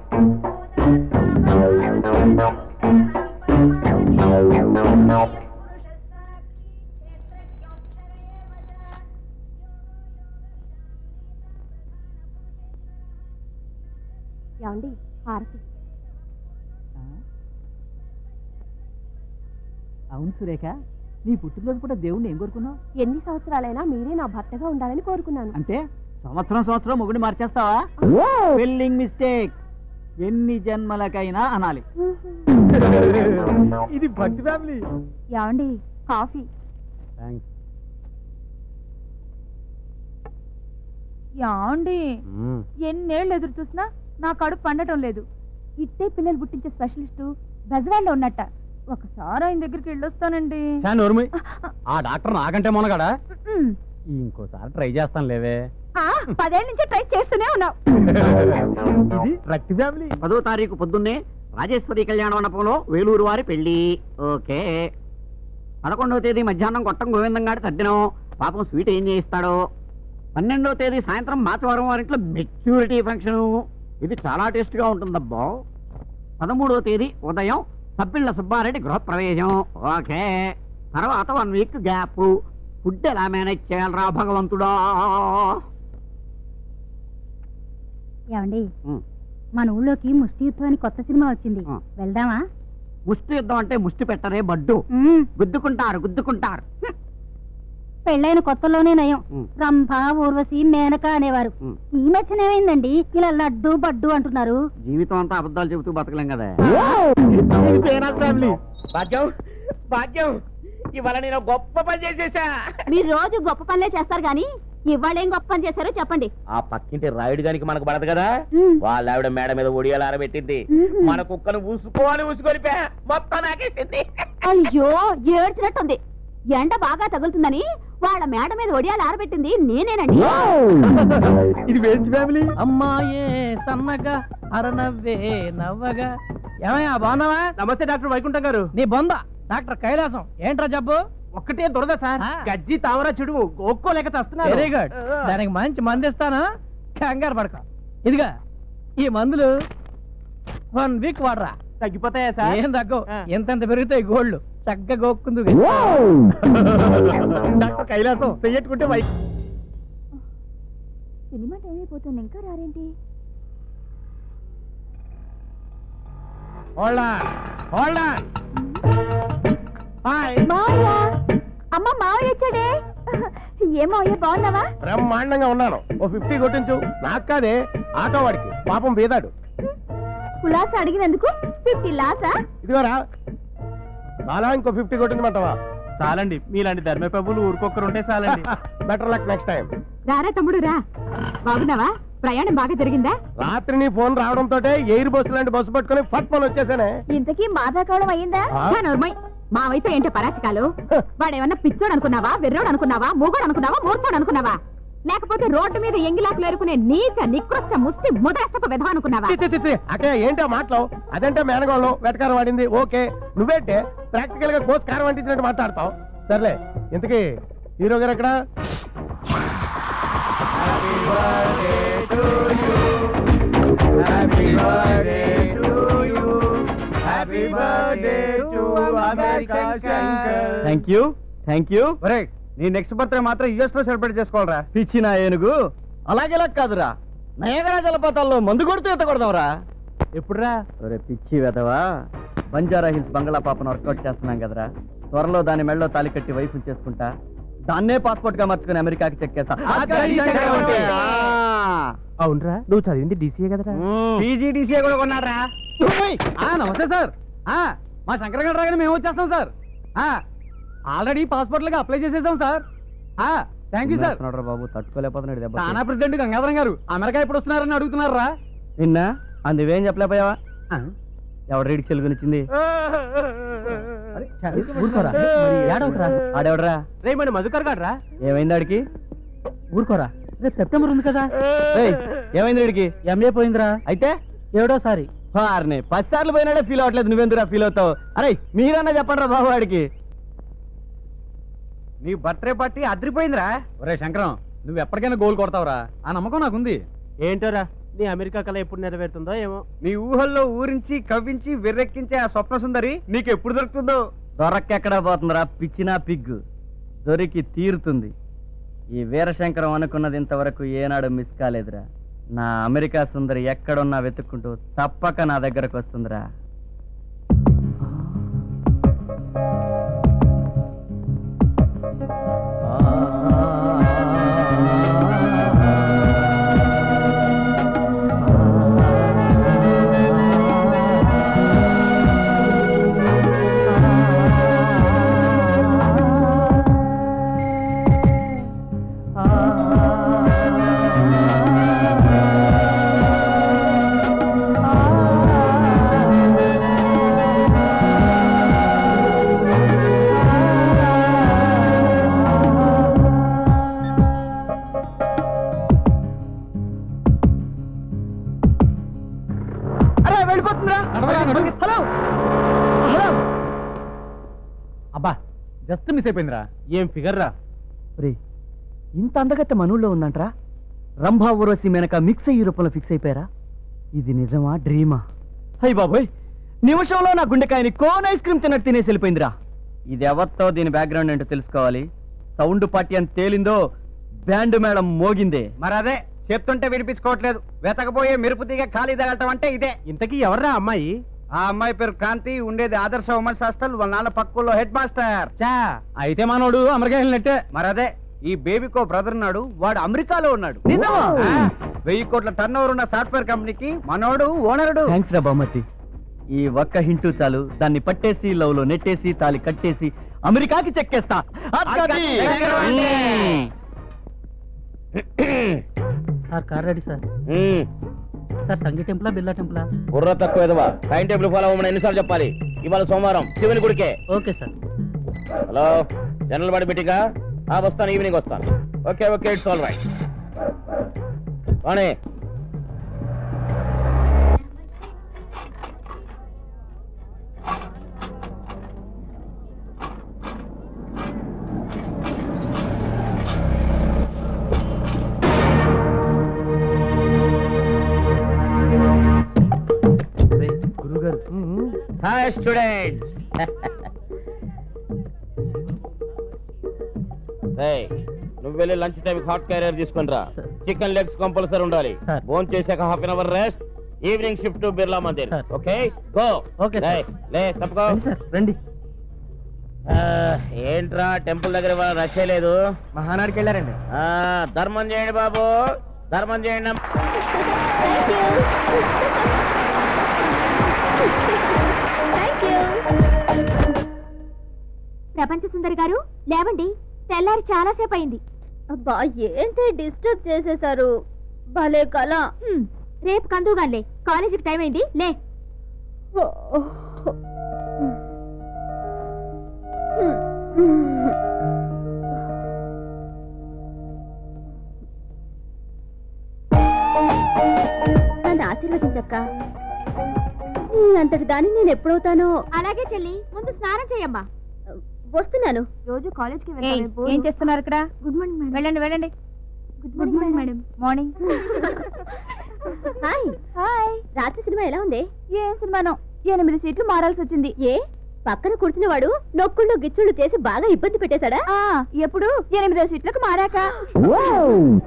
ఏమండి హారతి అవును సురేఖ నీ పుట్టినరోజు కూడా దేవుణ్ణి ఏం కోరుకున్నావు ఎన్ని సంవత్సరాలైనా మీరే నా భర్తగా ఉండాలని కోరుకున్నాను అంటే సంవత్సరం సంవత్సరం మొగుడిని మార్చేస్తావా స్పెల్లింగ్ మిస్టేక్ ఎన్ని జన్మలకైనా అనాలి ఇది భక్తి ఫ్యామిలీ ఏమండి కాఫీ యాండి ఎన్నేళ్ళు ఎదురు చూసినా నా కడుపు పండటం లేదు ఇట్టే పిల్లలు పుట్టించే స్పెషలిస్టు బెజవాడలో ఉన్నట్ట ఒకసారి ఆయన దగ్గరికి వెళ్ళొస్తానండి నోర్మి ఆ డాక్టర్ నాకంటే మొనగాడా ఉమ్. ఇంకోసారి ట్రై చేస్తాను లేవే ఆ, పదేళ్ళ నుంచి ట్రై చేస్తూనే ఉన్నావు ఇది రక్తి ఫ్యామిలీ పదో తారీఖు పొద్దున్నే రాజేశ్వరి కళ్యాణ మండపంలో వేలూరు వారి పెళ్లి ఓకే పదకొండవ తేదీ మధ్యాహ్నం కొట్టం గోవిందం గారి తద్దినం పాపం స్వీట్ ఏం చేయిస్తాడో పన్నెండవ తేదీ సాయంత్రం మాచవరం వారింట్లో మెచ్యూరిటీ ఫంక్షన్ ఇది చాలా టేస్ట్గా ఉంటుందబ్బా పదమూడవ తేదీ ఉదయం సబ్బిళ్ళ సుబ్బారెడ్డి గృహప్రవేశం ఓకే తర్వాత వన్ వీక్ గ్యాప్ ఫుడ్ ఎలా మేనేజ్ చేయాలరా భగవంతుడా ఏమండి ఉమ్. మన ఊళ్ళోకి ముష్టి యుద్ధం అని కొత్త సినిమా వచ్చింది ఆ. వెళ్దామా ముష్టి యుద్ధం అంటే ముష్టి పెట్టరే బడ్డు ఉమ్. గుద్దుకుంటారు గుద్దుకుంటారు పెళ్ళైన కొత్తలోనే నయం ఉమ్. రంభ ఊర్వశి మేనక అనేవారు ఉమ్. ఈ మధ్యన ఏమైందండి ఇలా లడ్డు బడ్డు అంటున్నారు జీవితం అంతా అబద్ధాలు చెబుతూ బతకలేం కదా ఫ్యామిలీ భాగ్యం భాగ్యం ఇవాళ నేను గొప్ప పని చేసేసా మీరు రోజు గొప్ప పనులే చేస్తారు గాని ఇవాళ ఏం గొప్ప పని చేశారో చెప్పండి ఆ పక్కింటి రాయుడు గానికి మనకు పడదు కదా ఉమ్. వాళ్ళ ఆవిడ మేడ మీద ఒడియాలు ఆరబెట్టింది ఉహు. మన కుక్కను ఊసుకోవాలి ఊసుకొని పే. మొత్తం నాకేసింది అయ్యో ఏడ్చినట్టుంది ఎండ బాగా తగులుతుందని వాళ్ళ మేడ మీద ఒడియాలు ఆరబెట్టింది నేనేనండి ఇది వేస్ట్ ఫ్యామిలీ అమ్మాయే సన్నగా అరనవ్వే నవ్వగా ఏమయ్యా బాగున్నావా నమస్తే డాక్టర్ వైకుంఠం గారు నీ బొంద డాక్టర్ కైలాసం ఏంట్రా జబ్బు ఒక్కటే దురద సార్ ఆ. గజ్జి తామర చెడు గోక్కోలేక చస్తున్నారు వెరీ గుడ్ దానికి మంచి మందు ఇస్తాను కంగారు పడక ఇదిగా ఈ మందులు వన్ వీక్ వాడరా తగ్గిపోతాయా సార్ ఏం తగ్గవు ఆ. ఎంతెంత పెరుగుతాయి గోల్డ్ చక్కగా గోక్కుందు డాక్టర్ కైలాసం చెయ్యట్టుకుంటే వై సినిమా టైం అయిపోతుంది ఇంకా రారేంటి హోల్డ్ హోల్డ్ హాయ్ మావయ్య అమ్మ మావయ్య వచ్చాడే ఏమో అయ్యా బాగున్నావా బ్రహ్మాండంగా ఉన్నాను ఓ ఫిఫ్టీ కొట్టించు నాకు కాదే ఆటో వాడికి పాపం బీదాడు కులాస అడిగినందుకు ఫిఫ్టీ లాసా ఇదిగోరా చాలా ఇంకో ఫిఫ్టీ కొట్టిందమంటావా చాలండి మీలాంటి ధర్మపబులు ఊరికొక్కరు ఉంటే చాలండి బెటర్ లక్ నెక్స్ట్ టైం రారా తమ్ముడు రా బాగున్నావా ప్రయాణం బాగా జరిగిందా రాత్రి నీ ఫోన్ రావడంతో ఎయిర్ బస్సు లాంటి బస్సు పట్టుకొని ఫట్ ఫోన్ వచ్చేసానే ఇంతకీ మాదాకావడం అయ్యిందా ఆ? నోర్మై మావైతే ఏంటి పరాచికాలు వాడేమన్నా పిచ్చోడు అనుకున్నావా వెర్రోడు అనుకున్నావా మూగోడు అనుకున్నావా మూర్చోడు అనుకున్నావా లేకపోతే రోడ్డు మీద ఎంగిలాకులు ఎరుకునే నీచ నికృష్ట ముష్టి ముదాష్టపు విధం అనుకున్నావా చి, చి, చి, అక్కడ ఏంటి ఆ మాటలు అదంటే మేనగోళం వెటకారం వాడింది ఓకే నువ్వేంటే ప్రాక్టికల్ గా కోచ్ కారం అంటించినట్టు మాట్లాడతావు సర్లే ఇంతకీ హీరో గారు ఎక్కడ థ్యాంక్ యూ థ్యాంక్ యూ నీ నెక్స్ట్ బర్త్డే మాత్రం యుఎస్ లో సెలబ్రేట్ చేసుకోవాలరా పిచ్చిన ఏనుగు అలాగేలా కాదురా నయగరా జలపాతాల్లో మందు కొడుతూ ఎత్త కొడదాంరా ఎప్పుడురా ఒరే పిచ్చి వెదవా బంజారా హిల్స్ బంగ్లా పాపను వర్కౌట్ చేస్తున్నాం కదరా త్వరలో దాని మెళ్ళలో తాలి కట్టి వైఫ్ చేసుకుంటా దాన్నే పాస్పోర్ట్ గా మార్చుకుని అమెరికాకి చెక్కేస్తా అవునరా నువ్వు చదివింది డీసీఏ కదరా పీజీడీసీఏ కూడా కొన్నారా నమస్తే సార్ మా శంకర్ గారు రాగానే మేము వచ్చేస్తాం సార్ ఆల్రెడీ పాస్పోర్ట్ లకు అప్లై చేసేసాం సార్ థ్యాంక్ యూ సార్ బాబు తట్టుకోలేకపోతున్నాడు దెబ్బ తానా ప్రెసిడెంట్ గంగాధరం గారు అమెరికా ఎప్పుడు వస్తున్నారని అడుగుతున్నారా నిన్న అందువేం చెప్పలేకపోయావా ఎవడు రీడికి చెలుగునిచ్చింది ఊరుకోరా ఆడెవడరా రేయ్ మధుకర్ గారా ఏమైంది ఆడికి ఊరుకోరా రేపు సెప్టెంబర్ ఉంది కదా ఏయ్, ఏమైంది వీడికి ఎంఏ పోయిందిరా అయితే ఏడోసారి వారిని పది సార్లు పోయినాడే ఫీల్ అవ్వట్లేదు నువ్వెందుకురా ఫీల్ అవుతావు అరే మీరన్నా చెప్పండి రా బాబు వాడికి నీ బర్త్డే పార్టీ అదిరిపోయిందిరా ఒరే శంకరం నువ్వు ఎప్పటికైనా గోల్ కొడతావురా ఆ నమ్మకం నాకుంది ఏంటోరా నీ అమెరికా కళ ఎప్పుడు నెరవేరుతుందో ఏమో నీ ఊహల్లో ఊరించి కవ్వించి వెర్రెక్కించే ఆ స్వప్న సుందరి నీకు ఎప్పుడు దొరుకుతుందో దొరక్కెక్కడా పోతుందిరా పిచ్చినా పిగ్గు దొరికి తీరుతుంది ఈ వీరశంకరం అనుకున్నది ఇంతవరకు ఏనాడు మిస్ కాలేదురా నా అమెరికా సుందరి ఎక్కడున్నా వెతుక్కుంటూ తప్పక నా దగ్గరకు వస్తుందిరా అరే వెళ్ళిపోతుందిరా హలో హలో అబ్బా జస్ట్ మిస్ అయిపోయిందిరా ఏం ఫిగర్ రా రే ఇంత అందగత్త మనూళ్ళో ఉందంట్రా రంభా ఊర్వశి మెనక మిక్స్ అయ్యి రూపంలో ఫిక్స్ అయిపోయారా ఇది నిజమా డ్రీమా హై బాబోయ్ నిమిషంలో నా గుండెకాయని కోన్ ఐస్ క్రీమ్ తిన్నట్టు తినేసి వెళ్ళిపోయిందిరా ఇది ఎవరితో దీని బ్యాక్గ్రౌండ్ ఏంటో తెలుసుకోవాలి సౌండ్ పార్టీ అని తేలిందో బ్యాండ్ మేడం మోగిందే మరి అదే చెప్తుంటే వినిపించుకోవట్లేదు వెతకపోయే మెరుపు తీగ ఖాళీ తగలటం అంటే ఇదే ఇంతకీ ఎవర్రా అమ్మాయి ఆ అమ్మాయి పేరు కాంతి ఉండేది ఆదర్శ ఉమెన్స్ హాస్టల్ వాళ్ళ నాన్న పక్కల్లో హెడ్ మాస్టర్ చా అయితే మనోడు అమెరికా వెళ్ళినట్టే మరి అదే ఈ బేబీకో బ్రదర్ ఉన్నాడు వాడు అమెరికాలో ఉన్నాడు నిజమా? ఆ, వెయ్యి కోట్ల టర్న్ ఓవర్ ఉన్న సాఫ్ట్వేర్ కంపెనీకి మనోడు ఓనరుడు థ్యాంక్స్ రా బామ్మతి ఈ ఒక్క హింటూ చాలు దాన్ని పట్టేసి లవ్ లో నెట్టేసి తాలి కట్టేసి అమెరికాకి చెక్కేస్తా అక్కడి. మ్మ్. Sir car ready sir sir Sanghi టెంపులా బిర్లా టెంపులా బుర్ర తక్కువ ఎదవా టైం టేబుల్ ఫాలో అవ్వమని ఎన్నిసార్లు చెప్పాలి ఇవాళ సోమవారం శివుని గుడికే ఓకే సార్ హలో జనరల్ బడి మీటింగా ఆ వస్తాను ఈవినింగ్ వస్తాను okay okay it's all right కానీ గురుగారు హాయ్ స్టూడెంట్స్ నువ్వు వెళ్ళి లంచ్ టైం హాట్ క్యారియర్ తీసుకుని రా Sir. చికెన్ లెగ్స్ కంపల్సరీ ఉండాలి Sir. భోజనం చేశాక half an hour rest evening shift Birla Mandir Sir. Okay go Okay, sir. లే తప్పుకో రండి సార్ రండి ఆ, ఏంట్రా టెంపుల్ దగ్గర ఇవాళ రష్ లేదు మహానాడికి వెళ్ళారండి ఆ, ధర్మం చేయండి బాబు ధర్మం చేయండి అమ్మ. ప్రపంచ సుందరి గారు లేవండి తెల్లారి చాలాసేపు అయింది అబ్బా ఏంటి డిస్టర్బ్ చేసేశారు భలే కళ హ్మ్, రేపు కందుగాలే కాలేజీకి టైం అయింది లే నన్ను ఆశీర్వదించక్క నీ అంతటి దాన్ని నేను ఎప్పుడవుతానో అలాగే చెల్లి ముందు స్నానం చేయమ్మా వస్తున్నాను రోజు కాలేజ్కి ఏం చేస్తున్నారు ఇక్కడ గుడ్ మార్నింగ్ మేడం వెళ్ళండి వెళ్ళండి good morning madam morning hi hi రాత్రి సినిమా ఎలా ఉంది ఏ సినిమానో ఎనిమిది సీట్లు మారాల్సి వచ్చింది ఏ పక్కన కూర్చున్నవాడు నొక్కుళ్ళు గిచ్చుళ్ళు చేసి బాగా ఇబ్బంది పెట్టేశాడా ఎప్పుడు ఎనిమిదో సీట్లకు మారాక